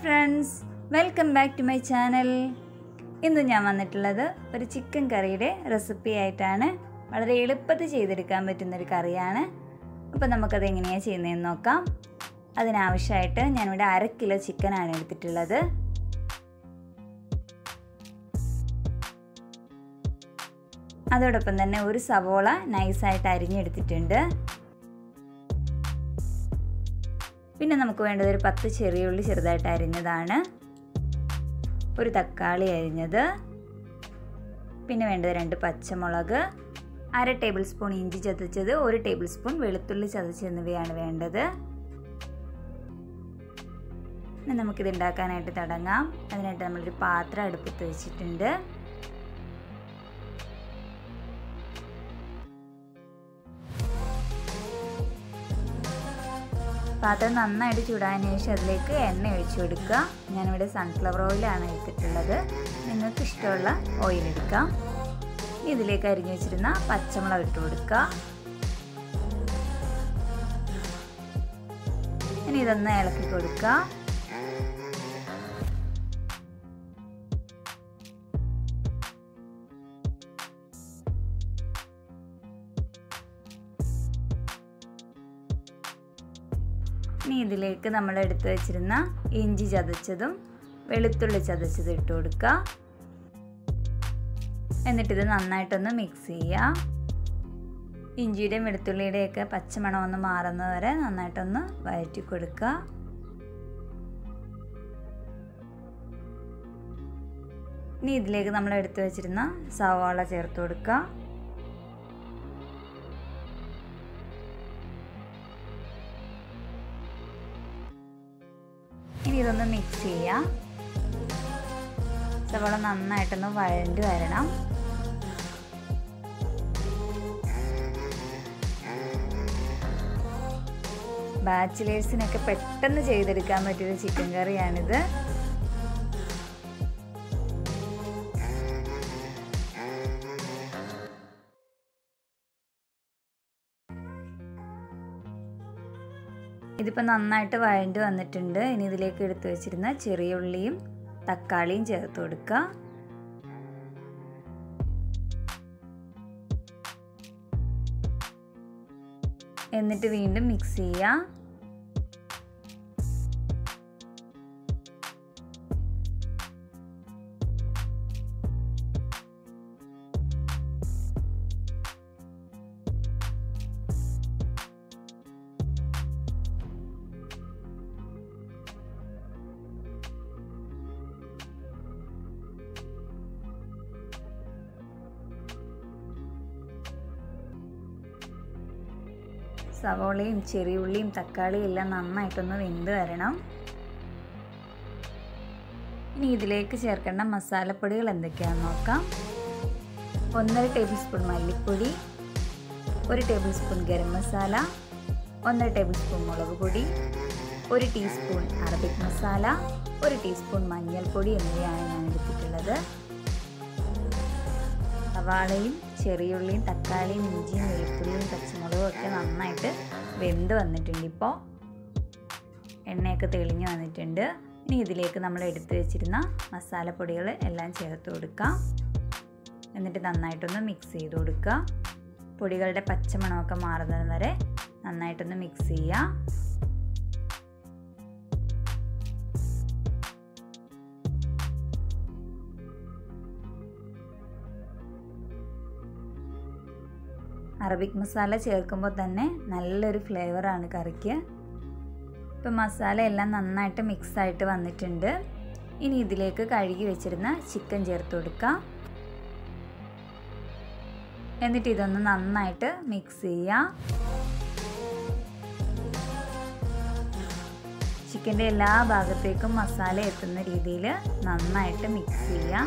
friends welcome back to my channel ഇന്ന് ഞാൻ വന്നിട്ടുള്ളത് ഒരു ചിക്കൻ കറിയുടെ റെസിപ്പി ആയിട്ടാണ് വളരെ എളുപ്പത്തിൽ ചെയ്തെടുക്കാൻ പറ്റുന്നൊരു കറിയാണ് അപ്പോൾ നമുക്കത് എങ്ങനെയാണ് ചെയ്യുന്നതെന്ന് നോക്കാം അതിനാവശ്യമായിട്ട് ഞാനിവിടെ അര കിലോ ചിക്കനാണ് എടുത്തിട്ടുള്ളത് അതോടൊപ്പം തന്നെ ഒരു സവോള നൈസായിട്ട് അരിഞ്ഞെടുത്തിട്ടുണ്ട് പിന്നെ നമുക്ക് വേണ്ടത് ഒരു പത്ത് ചെറിയുള്ളി ചെറുതായിട്ട് അരിഞ്ഞതാണ് ഒരു തക്കാളി അരിഞ്ഞത് പിന്നെ വേണ്ടത് രണ്ട് പച്ചമുളക് അര ടേബിൾ സ്പൂൺ ഇഞ്ചി ചതച്ചത് ഒരു ടേബിൾ സ്പൂൺ വെളുത്തുള്ളി ചതച്ചത് എന്നിവയാണ് വേണ്ടത് ഇനി നമുക്കിത് ഉണ്ടാക്കാനായിട്ട് തുടങ്ങാം അതിനായിട്ട് നമ്മളൊരു പാത്രം അടുപ്പത്ത് വെച്ചിട്ടുണ്ട് പാത്രം നന്നായിട്ട് ചൂടാൻ ശേഷം അതിലേക്ക് എണ്ണ ഒഴിച്ചു കൊടുക്കുക ഞാനിവിടെ സൺഫ്ലവർ ഓയിലാണ് എടുത്തിട്ടുള്ളത് നിങ്ങൾക്ക് ഇഷ്ടമുള്ള ഓയിൽ എടുക്കാം ഇതിലേക്ക് അരിഞ്ഞു വെച്ചിരുന്ന പച്ചമുളക് ഇട്ട് കൊടുക്കുക ഇനി ഇതൊന്ന് ഇളക്കി കൊടുക്കുക ഇനി ഇതിലേക്ക് നമ്മൾ എടുത്തു വെച്ചിരുന്ന ഇഞ്ചി ചതച്ചതും വെളുത്തുള്ളി ചതച്ചതും ഇട്ട് കൊടുക്കുക എന്നിട്ടിത് നന്നായിട്ടൊന്ന് മിക്സ് ചെയ്യുക ഇഞ്ചിയുടെയും വെളുത്തുള്ളിയുടെയും ഒക്കെ പച്ചമണം ഒന്ന് മാറുന്നത് വരെ നന്നായിട്ടൊന്ന് വഴറ്റി കൊടുക്കുക ഇനി ഇതിലേക്ക് നമ്മൾ എടുത്തു വെച്ചിരുന്ന സവാള ചേർത്ത് കൊടുക്കുക ഇനി ഇതൊന്ന് മിക്സ് ചെയ്യാം സവാള നന്നായിട്ടൊന്ന് വഴണ്ട് വരണം ബാച്ചിലേഴ്സിനൊക്കെ പെട്ടെന്ന് ചെയ്തെടുക്കാൻ പറ്റിയൊരു ചിക്കൻ കറിയാണിത് ഇതിപ്പോൾ നന്നായിട്ട് വഴണ്ട് വന്നിട്ടുണ്ട് ഇനി ഇതിലേക്ക് എടുത്തു വെച്ചിരുന്ന ചെറിയ ഉള്ളിയും തക്കാളിയും ചേർത്ത് കൊടുക്കുക എന്നിട്ട് വീണ്ടും മിക്സ് ചെയ്യുക സവോളയും ചെറിയുള്ളിയും തക്കാളിയും എല്ലാം നന്നായിട്ടൊന്ന് വെന്ത് വരണം ഇനി ഇതിലേക്ക് ചേർക്കേണ്ട മസാലപ്പൊടികൾ എന്തൊക്കെയാണെന്ന് നോക്കാം ഒന്നര ടേബിൾ സ്പൂൺ മല്ലിപ്പൊടി ഒരു ടേബിൾ സ്പൂൺ ഗരം മസാല ഒന്നര ടേബിൾ സ്പൂൺ മുളക് പൊടി ഒരു ടീസ്പൂൺ അറബിക് മസാല ഒരു ടീസ്പൂൺ മഞ്ഞൾപ്പൊടി എന്നിവയാണ് ഞാൻ എടുത്തിട്ടുള്ളത് സവാളയും ചെറിയുള്ളിയും തക്കാളിയും ഇഞ്ചിയും വെളുത്തുള്ളിയും പച്ചമുളകും ഒക്കെ നന്നായിട്ട് വെന്ത് വന്നിട്ടുണ്ട് ഇപ്പോൾ എണ്ണയൊക്കെ തെളിഞ്ഞു വന്നിട്ടുണ്ട് ഇനി ഇതിലേക്ക് നമ്മൾ എടുത്തു വെച്ചിരുന്ന മസാലപ്പൊടികൾ എല്ലാം ചേർത്ത് കൊടുക്കാം എന്നിട്ട് നന്നായിട്ടൊന്ന് മിക്സ് ചെയ്ത് കൊടുക്കുക പൊടികളുടെ പച്ചമണമൊക്കെ മാറുന്നത് വരെ നന്നായിട്ടൊന്ന് മിക്സ് ചെയ്യുക അറബിക് മസാല ചേർക്കുമ്പോൾ തന്നെ നല്ലൊരു ഫ്ലേവറാണ് കറിക്ക് ഇപ്പം മസാല എല്ലാം നന്നായിട്ട് മിക്സ് ആയിട്ട് വന്നിട്ടുണ്ട് ഇനി ഇതിലേക്ക് കഴുകി വെച്ചിരുന്ന ചിക്കൻ ചേർത്ത് കൊടുക്കാം എന്നിട്ട് ഇതൊന്ന് നന്നായിട്ട് മിക്സ് ചെയ്യാം ചിക്കൻ്റെ എല്ലാ ഭാഗത്തേക്കും മസാല എത്തുന്ന രീതിയിൽ നന്നായിട്ട് മിക്സ് ചെയ്യാം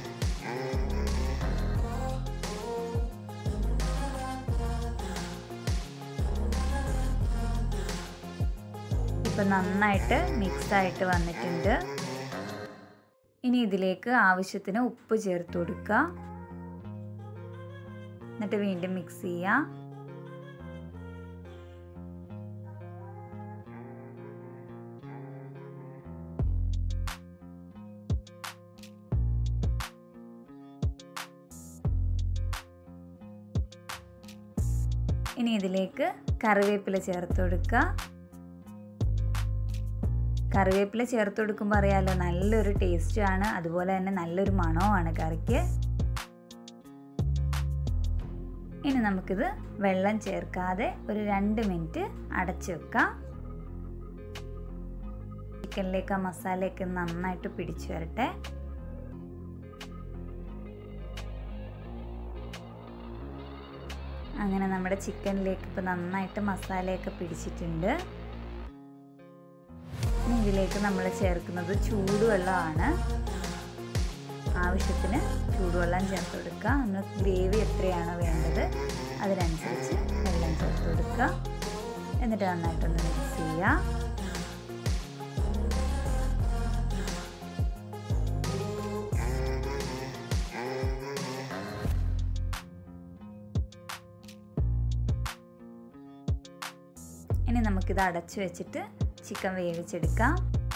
ഇപ്പം നന്നായിട്ട് മിക്സായിട്ട് വന്നിട്ടുണ്ട് ഇനി ഇതിലേക്ക് ആവശ്യത്തിന് ഉപ്പ് ചേർത്ത് കൊടുക്കുക എന്നിട്ട് വീണ്ടും മിക്സ് ചെയ്യാം ഇനി ഇതിലേക്ക് കറിവേപ്പില ചേർത്ത് കൊടുക്കുക കറിവേപ്പില ചേർത്ത് കൊടുക്കുമ്പോൾ അറിയാമല്ലോ നല്ലൊരു ടേസ്റ്റുമാണ് അതുപോലെ തന്നെ നല്ലൊരു മണവുമാണ് കറിക്ക് ഇനി നമുക്കിത് വെള്ളം ചേർക്കാതെ ഒരു രണ്ട് മിനിറ്റ് അടച്ചു വെക്കാം ചിക്കനിലേക്ക് ആ മസാലയൊക്കെ നന്നായിട്ട് പിടിച്ചു വരട്ടെ അങ്ങനെ നമ്മുടെ ചിക്കനിലേക്ക് ഇപ്പോൾ നന്നായിട്ട് മസാലയൊക്കെ പിടിച്ചിട്ടുണ്ട് ഇനി ഇതിലേക്ക് നമ്മൾ ചേർക്കുന്നത് ചൂടുവെള്ളമാണ് ആവശ്യത്തിന് ചൂടുവെള്ളം ചേർത്ത് കൊടുക്കുക നമ്മൾ ഗ്രേവി എത്രയാണോ വേണ്ടത് അതിനനുസരിച്ച് വെള്ളം ചേർത്ത് കൊടുക്കുക എന്നിട്ട് നന്നായിട്ടൊന്ന് മിക്സ് ചെയ്യുക ഇനി നമുക്കിത് അടച്ചു വെച്ചിട്ട് ചിക്കൻ വേവിച്ചെടുക്കാം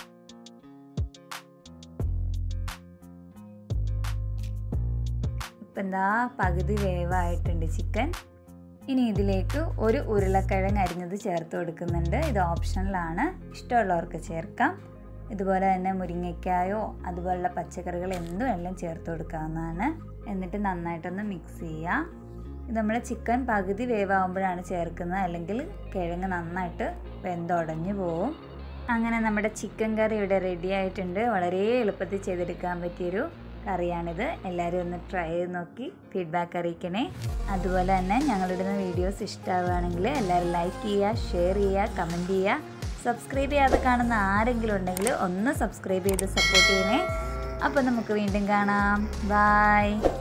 ഇപ്പം എന്താ പകുതി വേവായിട്ടുണ്ട് ചിക്കൻ ഇനി ഇതിലേക്ക് ഒരു ഉരുളക്കിഴങ്ങ് അരിഞ്ഞത് ചേർത്ത് കൊടുക്കുന്നുണ്ട് ഇത് ഓപ്ഷണലാണ് ഇഷ്ടമുള്ളവർക്ക് ചേർക്കാം ഇതുപോലെ തന്നെ മുരിങ്ങയ്ക്കായോ അതുപോലുള്ള പച്ചക്കറികൾ എന്തും എല്ലാം ചേർത്ത് കൊടുക്കാവുന്നതാണ് എന്നിട്ട് നന്നായിട്ടൊന്ന് മിക്സ് ചെയ്യുക ഇത് നമ്മൾ ചിക്കൻ പകുതി വേവാകുമ്പോഴാണ് ചേർക്കുന്നത് അല്ലെങ്കിൽ കിഴങ്ങ് നന്നായിട്ട് വെന്തുടഞ്ഞു പോവും അങ്ങനെ നമ്മുടെ ചിക്കൻ കറി ഇവിടെ റെഡി ആയിട്ടുണ്ട് വളരെ എളുപ്പത്തിൽ ചെയ്തെടുക്കാൻ പറ്റിയൊരു കറിയാണിത് എല്ലാവരും ഒന്ന് ട്രൈ ചെയ്ത് നോക്കി ഫീഡ്ബാക്ക് അറിയിക്കണേ അതുപോലെ തന്നെ ഞങ്ങളിടുന്ന വീഡിയോസ് ഇഷ്ടമാവുകയാണെങ്കിൽ എല്ലാവരും ലൈക്ക് ചെയ്യുക ഷെയർ ചെയ്യുക കമൻറ്റ് ചെയ്യുക സബ്സ്ക്രൈബ് ചെയ്യാതെ കാണുന്ന ആരെങ്കിലും ഉണ്ടെങ്കിൽ ഒന്ന് സബ്സ്ക്രൈബ് ചെയ്ത് സപ്പോർട്ട് ചെയ്യണേ അപ്പോൾ നമുക്ക് വീണ്ടും കാണാം ബായ്